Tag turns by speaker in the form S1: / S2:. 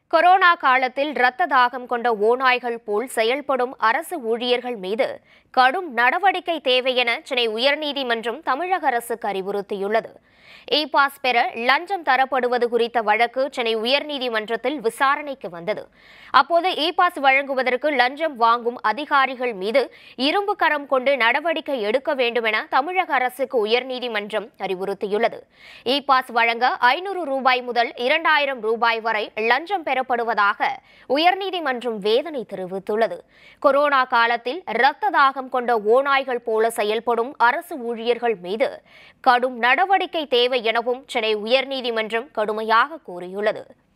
S1: corona காலத்தில் இரத்த தாகம் கொண்ட ஓநாய்கள் போல் செயல்படும் அரசு ஊழியர்கள் மீது கடும் நடவடிக்கை தேவை என சென்னை உயர்நீதிமன்றம் தமிழக அரசுக்கு அறிவுறுத்தியுள்ளது இ பாஸ் பெற லஞ்சம் தரப்படுவது குறித்த வழக்கு சென்னை உயர்நீதிமன்றத்தில் விசாரணைக்கு வந்தது அப்போது இ பாஸ் வழங்குவதற்கு லஞ்சம் வாங்கும் அதிகாரிகள் மீது இரும்பு கரம் கொண்டு நடவடிக்கை எடுக்க வேண்டும் என தமிழக அரசுக்கு உயர்நீதிமன்றம் அறிவுறுத்தியுள்ளது இ பாஸ் வழங்க ஐநூறு ரூபாய் முதல் இரண்டாயிரம் ரூபாய் வரை லஞ்சம் பெறப்படுவதாக உயர்நீதிமன்றம் வேதனை தெரிவித்துள்ளது கொரோனா காலத்தில் இரத்த தாகம் கொண்ட ஓநாய்கள் போல செயல்படும் அரசு ஊழியர்கள் மீது கடும் நடவடிக்கை தேவை எனவும் சென்னை உயர்நீதிமன்றம் கடுமையாக கூறியுள்ளது